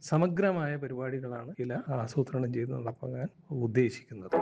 സമഗ്രമായ പരിപാടികളാണ് ഇതിൽ ആസൂത്രണം ചെയ്ത് നടപ്പാക്കാൻ ഉദ്ദേശിക്കുന്നത്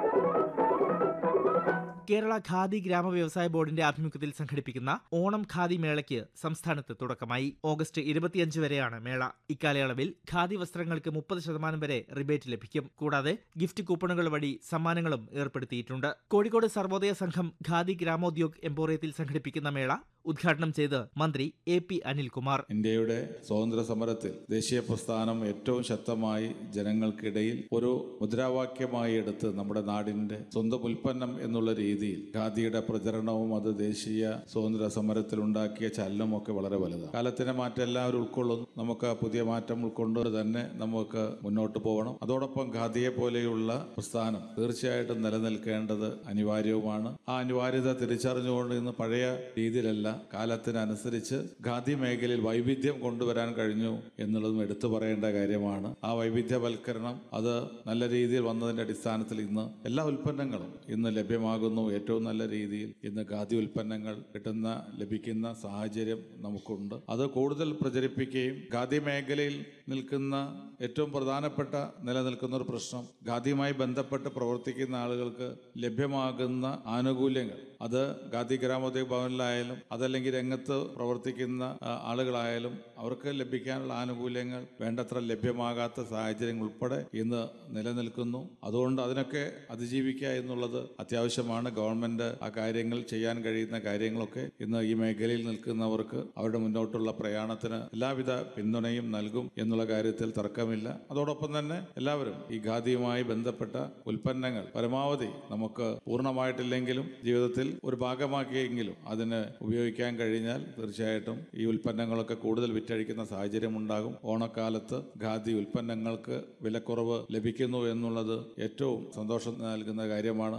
കേരള ഖാദി ഗ്രാമ വ്യവസായ ബോർഡിന്റെ ആഭിമുഖ്യത്തിൽ സംഘടിപ്പിക്കുന്ന ഓണം ഖാദി മേളയ്ക്ക് സംസ്ഥാനത്ത് തുടക്കമായി ഓഗസ്റ്റ് ഇരുപത്തിയഞ്ച് വരെയാണ് മേള ഇക്കാലയളവിൽ ഖാദി വസ്ത്രങ്ങൾക്ക് മുപ്പത് ശതമാനം വരെ റിബേറ്റ് ലഭിക്കും കൂടാതെ ഗിഫ്റ്റ് കൂപ്പണുകൾ വഴി സമ്മാനങ്ങളും ഏർപ്പെടുത്തിയിട്ടുണ്ട് കോഴിക്കോട് സർവോദയ സംഘം ഖാദി ഗ്രാമോദ്യോഗ് എംപോറിയത്തിൽ സംഘടിപ്പിക്കുന്ന മേള ഉദ്ഘാടനം ചെയ്ത് മന്ത്രി എ പി അനിൽകുമാർ ഇന്ത്യയുടെ സ്വാതന്ത്ര്യ സമരത്തിൽ ദേശീയ പ്രസ്ഥാനം ഏറ്റവും ശക്തമായി ജനങ്ങൾക്കിടയിൽ ഒരു മുദ്രാവാക്യമായി എടുത്ത് നമ്മുടെ നാടിന്റെ സ്വന്തം ഉൽപ്പന്നം എന്നുള്ള രീതിയിൽ ഖാദിയുടെ പ്രചരണവും അത് ദേശീയ സ്വാതന്ത്ര്യ സമരത്തിൽ ഉണ്ടാക്കിയ ചലനവും ഒക്കെ വളരെ വലുതാണ് കാലത്തിന്റെ മാറ്റം എല്ലാവരും ഉൾക്കൊള്ളുന്നു നമുക്ക് ആ പുതിയ മാറ്റം ഉൾക്കൊണ്ട് തന്നെ നമുക്ക് മുന്നോട്ട് പോകണം അതോടൊപ്പം ഖാദിയെ പോലെയുള്ള പ്രസ്ഥാനം തീർച്ചയായിട്ടും നിലനിൽക്കേണ്ടത് അനിവാര്യവുമാണ് ആ അനിവാര്യത തിരിച്ചറിഞ്ഞുകൊണ്ട് ഇന്ന് പഴയ രീതിയിലല്ല കാലത്തിനനുസരിച്ച് ഖാദി മേഖലയിൽ വൈവിധ്യം കൊണ്ടുവരാൻ കഴിഞ്ഞു എന്നുള്ളതും എടുത്തു പറയേണ്ട കാര്യമാണ് ആ വൈവിധ്യവൽക്കരണം അത് നല്ല രീതിയിൽ വന്നതിന്റെ അടിസ്ഥാനത്തിൽ ഇന്ന് എല്ലാ ഉൽപ്പന്നങ്ങളും ഇന്ന് ലഭ്യമാകുന്നു ഏറ്റവും നല്ല രീതിയിൽ ഇന്ന് ഖാദി ഉൽപ്പന്നങ്ങൾ കിട്ടുന്ന ലഭിക്കുന്ന സാഹചര്യം നമുക്കുണ്ട് അത് കൂടുതൽ പ്രചരിപ്പിക്കുകയും ഖാദി മേഖലയിൽ നിൽക്കുന്ന ഏറ്റവും പ്രധാനപ്പെട്ട നിലനിൽക്കുന്ന ഒരു പ്രശ്നം ഖാദിയുമായി ബന്ധപ്പെട്ട് പ്രവർത്തിക്കുന്ന ആളുകൾക്ക് ലഭ്യമാകുന്ന ആനുകൂല്യങ്ങൾ അത് ഖാദി ഗ്രാമോദ്योग ഭവനിലായാലും അതല്ലെങ്കിൽ രംഗത്ത് പ്രവർത്തിക്കുന്ന ആ, ആളുകളായാലും അവർക്ക് ലഭിക്കാനുള്ള ആനുകൂല്യങ്ങൾ വേണ്ടത്ര ലഭ്യമാകാത്ത സാഹചര്യങ്ങൾ ഉൾപ്പെടെ ഇന്ന് നിലനിൽക്കുന്നു അതുകൊണ്ട് അതിനൊക്കെ അതിജീവിക്കുക എന്നുള്ളത് അത്യാവശ്യമാണ് ഗവൺമെന്റ് ആ കാര്യങ്ങൾ ചെയ്യാൻ കഴിയുന്ന കാര്യങ്ങളൊക്കെ ഇന്ന് ഈ മേഖലയിൽ നിൽക്കുന്നവർക്ക് അവരുടെ മുന്നോട്ടുള്ള പ്രയാണത്തിന് എല്ലാവിധ പിന്തുണയും നൽകും എന്നുള്ള കാര്യത്തിൽ തർക്കമില്ല അതോടൊപ്പം തന്നെ എല്ലാവരും ഈ ഖാദിയുമായി ബന്ധപ്പെട്ട ഉൽപ്പന്നങ്ങൾ പരമാവധി നമുക്ക് പൂർണ്ണമായിട്ടില്ലെങ്കിലും ജീവിതത്തിൽ ഒരു ഭാഗമാക്കിയെങ്കിലും അതിന് ഉപയോഗിക്കാൻ കഴിഞ്ഞാൽ തീർച്ചയായിട്ടും ഈ ഉൽപ്പന്നങ്ങളൊക്കെ കൂടുതൽ വിറ്റഴിക്കുന്ന സാഹചര്യം ഉണ്ടാകും ഓണക്കാലത്ത് ഖാദി ഉൽപ്പന്നങ്ങൾക്ക് വിലക്കുറവ് ലഭിക്കുന്നു എന്നുള്ളത് ഏറ്റവും സന്തോഷം നൽകുന്ന കാര്യമാണ്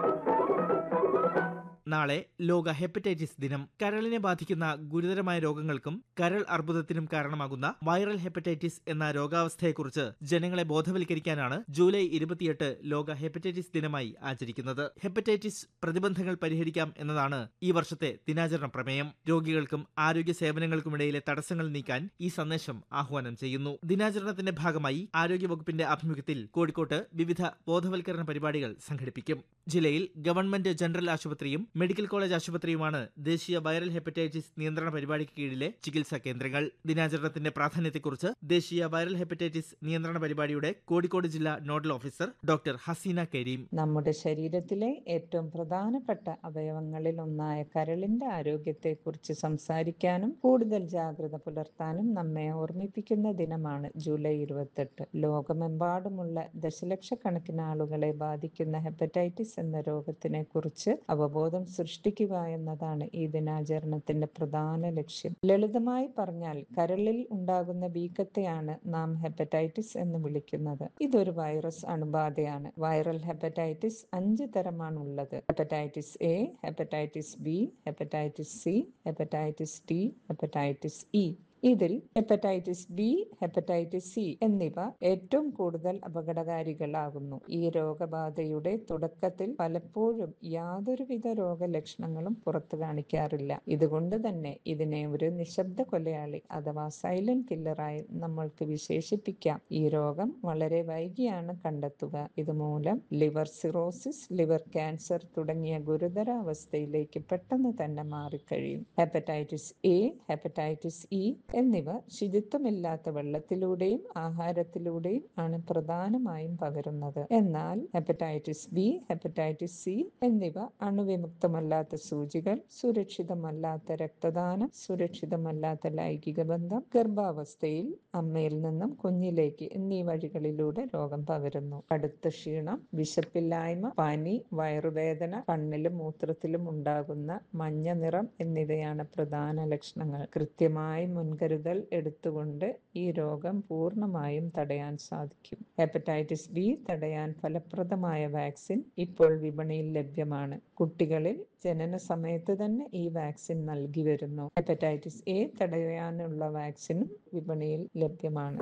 നാളെ ലോക ഹെപ്പറ്റൈറ്റിസ് ദിനം കരളിനെ ബാധിക്കുന്ന ഗുരുതരമായ രോഗങ്ങൾക്കും കരൾ അർബുദത്തിനും കാരണമാകുന്ന വൈറൽ ഹെപ്പറ്റൈറ്റിസ് എന്ന രോഗാവസ്ഥയെക്കുറിച്ച് ജനങ്ങളെ ബോധവൽക്കരിക്കാനാണ് ജൂലൈ ഇരുപത്തിയെട്ട് ലോക ഹെപ്പറ്റൈറ്റിസ് ദിനമായി ആചരിക്കുന്നത് ഹെപ്പറ്റൈറ്റിസ് പ്രതിബന്ധങ്ങൾ പരിഹരിക്കാം എന്നതാണ് ഈ വർഷത്തെ ദിനാചരണ പ്രമേയം രോഗികൾക്കും ആരോഗ്യ സേവനങ്ങൾക്കുമിടയിലെ തടസ്സങ്ങൾ നീക്കാൻ ഈ സന്ദേശം ആഹ്വാനം ചെയ്യുന്നു ദിനാചരണത്തിന്റെ ഭാഗമായി ആരോഗ്യവകുപ്പിന്റെ ആഭിമുഖ്യത്തിൽ കോഴിക്കോട്ട് വിവിധ ബോധവൽക്കരണ പരിപാടികൾ സംഘടിപ്പിക്കും ജില്ലയിൽ ഗവൺമെന്റ് ജനറൽ ആശുപത്രിയും മെഡിക്കൽ കോളേജ് ആശുപത്രിയുമാണ് ദേശീയ വൈറൽ ഹെപ്പറ്റൈറ്റിസ് നിയന്ത്രണ പരിപാടിക്ക് കീഴിലെ ചികിത്സാ കേന്ദ്രങ്ങൾ ദിനാചരണത്തിന്റെ പ്രാധാന്യത്തെക്കുറിച്ച് ദേശീയ വൈറൽ ഹെപ്പറ്റൈറ്റിസ് നിയന്ത്രണ പരിപാടിയുടെ കോഴിക്കോട് ജില്ലാ nodal officer doctor Haseena Karim നമ്മുടെ ശരീരത്തിലെ ഏറ്റവും പ്രധാനപ്പെട്ട അവയവങ്ങളിൽ ഒന്നായ കരളിന്റെ ആരോഗ്യത്തെക്കുറിച്ച് സംസാരിക്കാനും കൂടുതൽ ജാഗ്രത പുലർത്താനും നമ്മെ ഓർമ്മിപ്പിക്കുന്ന ദിനമാണ് ജൂലൈ ഇരുപത്തെട്ട് ലോകമെമ്പാടുമുള്ള ദശലക്ഷക്കണക്കിന് ആളുകളെ ബാധിക്കുന്ന ഹെപ്പറ്റൈറ്റിസ് എന്ന രോഗത്തിനെ കുറിച്ച് അവബോധം സൃഷ്ടിക്കുക എന്നതാണ് ഈ ദിനാചരണത്തിന്റെ പ്രധാന ലക്ഷ്യം ലളിതമായി പറഞ്ഞാൽ കരളിൽ ഉണ്ടാകുന്ന വീക്കത്തെയാണ് നാം ഹെപ്പറ്റൈറ്റിസ് എന്ന് വിളിക്കുന്നത് ഇതൊരു വൈറസ് അണുബാധയാണ് വൈറൽ ഹെപ്പറ്റൈറ്റിസ് അഞ്ച് തരമാണ് ഉള്ളത് hepatitis A hepatitis B hepatitis C hepatitis D hepatitis E ഇതിൽ ഹെപ്പറ്റൈറ്റിസ് ബി ഹെപ്പറ്റൈറ്റിസ് സി എന്നിവ ഏറ്റവും കൂടുതൽ അപകടകാരികളാകുന്നു ഈ രോഗബാധയുടെ തുടക്കത്തിൽ പലപ്പോഴും യാതൊരുവിധ രോഗലക്ഷണങ്ങളും പുറത്തു കാണിക്കാറില്ല ഇതുകൊണ്ട് തന്നെ ഇതിനെ ഒരു നിശബ്ദ കൊലയാളി അഥവാ സൈലന്റ് കില്ലറായി നമ്മൾക്ക് വിശേഷിപ്പിക്കാം ഈ രോഗം വളരെ വൈകിയാണ് കണ്ടെത്തുക ഇതുമൂലം ലിവർ സിറോസിസ് ലിവർ ക്യാൻസർ തുടങ്ങിയ ഗുരുതരാവസ്ഥയിലേക്ക് പെട്ടെന്ന് തന്നെ മാറിക്കഴിയും ഹെപ്പറ്റൈറ്റിസ് എ ഹെപ്പറ്റൈറ്റിസ് ഇ എന്നിവ ശുചിത്വമില്ലാത്ത വെള്ളത്തിലൂടെയും ആഹാരത്തിലൂടെയും ആണ് പ്രധാനമായും പകരുന്നത് എന്നാൽ ഹെപ്പറ്റൈറ്റിസ് ബി ഹെപ്പറ്റൈറ്റിസ് സി എന്നിവ അണുവിമുക്തമല്ലാത്ത സൂചികൾ സുരക്ഷിതമല്ലാത്ത രക്തദാനം സുരക്ഷിതമല്ലാത്ത ലൈംഗിക ബന്ധം ഗർഭാവസ്ഥയിൽ അമ്മയിൽ നിന്നും കുഞ്ഞിലേക്ക് എന്നീ വഴികളിലൂടെ രോഗം പകരുന്നു കടുത്ത ക്ഷീണം വിശപ്പില്ലായ്മ പനി വയറുവേദന കണ്ണിലും മൂത്രത്തിലും ഉണ്ടാകുന്ന മഞ്ഞ നിറം എന്നിവയാണ് പ്രധാന ലക്ഷണങ്ങൾ കൃത്യമായി മുൻകരുതൽ എടുത്തുകൊണ്ട് ഈ രോഗം പൂർണ്ണമായും തടയാൻ സാധിക്കും ഹെപ്പറ്റൈറ്റിസ് ബി തടയാൻ ഫലപ്രദമായ വാക്സിൻ ഇപ്പോൾ വിപണിയിൽ ലഭ്യമാണ് കുട്ടികളിൽ ജനന സമയത്ത് തന്നെ ഈ വാക്സിൻ നൽകി വരുന്നു ഹെപ്പറ്റൈറ്റിസ് എ തടയാനുള്ള വാക്സിനും വിപണിയിൽ ലഭ്യമാണ്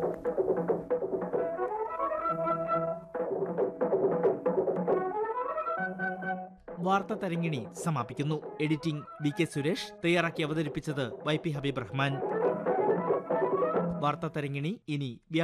വാർത്ത തരങ്ങിണി സമാപിക്കുന്നു എഡിറ്റിംഗ് വി കെ സുരേഷ് തയ്യാറാക്കി അവതരിപ്പിച്ചത് വൈ പി ഹബീബ് റഹ്മാൻ വാർത്താ തരങ്ങിണി ഇനി